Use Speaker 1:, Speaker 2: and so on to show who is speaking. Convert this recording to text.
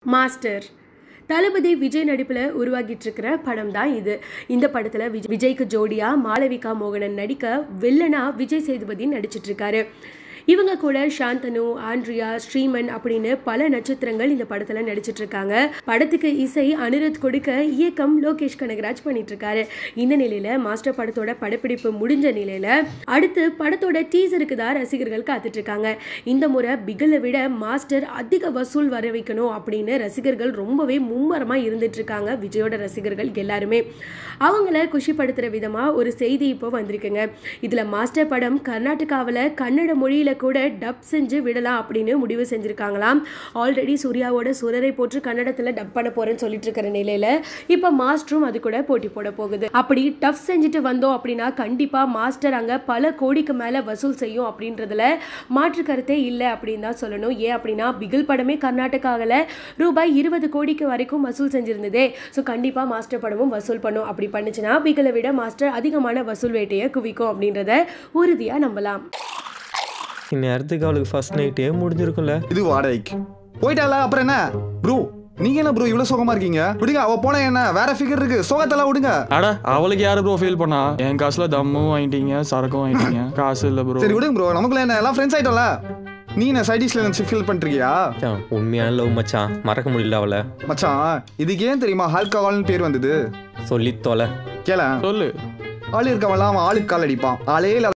Speaker 1: master தளபதி விஜய் நடிப்பில் உருவாகிட்டு இருக்கிற படம் தான் இது இந்த படத்தில் விஜய் விஜய்க்கு ஜோடியா மாளவிகா மோகனன் நடிக்க வில்லனா விஜய் சேதுபதி நடிச்சிட்டு இருக்காரு இவங்க கூட சாந்தனு ஆண்ட்ரியா ஸ்ரீமன் அப்படின்னு பல நட்சத்திரங்கள் இந்த படத்துல நடிச்சிட்டு இருக்காங்க படத்துக்கு இசை அனிருத் கொடுக்க இயக்கம் லோகேஷ் கனகராஜ் பண்ணிட்டு இருக்காரு இந்த நிலையில மாஸ்டர் படத்தோட படப்பிடிப்பு முடிஞ்ச நிலையில அடுத்து படத்தோட டீசருக்கு தான் ரசிகர்கள் காத்துட்டு இருக்காங்க இந்த முறை பிகிலை விட மாஸ்டர் அதிக வசூல் வர வைக்கணும் அப்படின்னு ரசிகர்கள் ரொம்பவே மும்மரமா இருந்துட்டு இருக்காங்க விஜயோட ரசிகர்கள் எல்லாருமே அவங்கள குஷிப்படுத்துற விதமா ஒரு செய்தி இப்போ வந்திருக்குங்க இதுல மாஸ்டர் படம் கர்நாடகாவில் கன்னட மொழியில கூட டப் செஞ்சு விடலாம் அப்படின்னு முடிவு செஞ்சிருக்காங்களாம் ஆல்ரெடி சூர்யாவோட சுரரை போட்டு கன்னடத்துல டப் பண்ண போறேன்னு சொல்லிட்டு இருக்கிற நிலையில இப்போ மாஸ்டரும் அது கூட போட்டி போட போகுது அப்படி டப் செஞ்சுட்டு வந்தோம் அப்படின்னா கண்டிப்பா மாஸ்டர் அங்க பல கோடிக்கு மேல வசூல் செய்யும் அப்படின்றதுல மாற்று கருத்தே இல்லை அப்படின்னு தான் சொல்லணும் ஏன் அப்படின்னா பிகில் படமே கர்நாடகாவில் ரூபாய் இருபது கோடிக்கு வரைக்கும் வசூல் செஞ்சிருந்ததே ஸோ கண்டிப்பா மாஸ்டர் படமும் வசூல் பண்ணும் அப்படி பண்ணுச்சுன்னா பிகிலை விட மாஸ்டர் அதிகமான வசூல் வேட்டையை குவிக்கும் அப்படின்றத உறுதியா நம்பலாம்
Speaker 2: இந்நேரத்துக்கு அவளுக்கு ஃபர்ஸ்ட் நைட்டே முடிஞ்சிருக்கும்ல
Speaker 3: இது வாடகைக்கு போயிட்டால அப்புறம் என்ன ப்ரோ நீங்க என்ன ப்ரோ இவ்வளவு சோகமா இருக்கீங்க விடுங்க அவ போன என்ன வேற ஃபிகர் இருக்கு சோகத்தெல்லாம் விடுங்க
Speaker 4: அட அவளுக்கு யாரு ப்ரோ ஃபீல் பண்ணா என் காசுல தம்மும் வாங்கிட்டீங்க சரக்கும் வாங்கிட்டீங்க காசு இல்ல ப்ரோ
Speaker 3: சரி விடுங்க ப்ரோ நமக்குள்ள என்ன எல்லாம் ஃப்ரெண்ட்ஸ் ஆயிட்டோம்ல நீ என்ன சைடிஷ்ல நினைச்சு ஃபீல் பண்ணிருக்கியா
Speaker 2: மச்சான், உண்மையான லவ் மச்சான் மறக்க முடியல அவளை
Speaker 3: மச்சான் இதுக்கு ஏன் தெரியுமா ஆல்கஹால்னு பேர் வந்தது
Speaker 2: சொல்லி தொலை
Speaker 3: கேள
Speaker 4: சொல்லு
Speaker 3: ஆள் இருக்கவன்லாம் அவன் ஆளுக்கு கால் அடிப்பான் ஆளே இல்லாத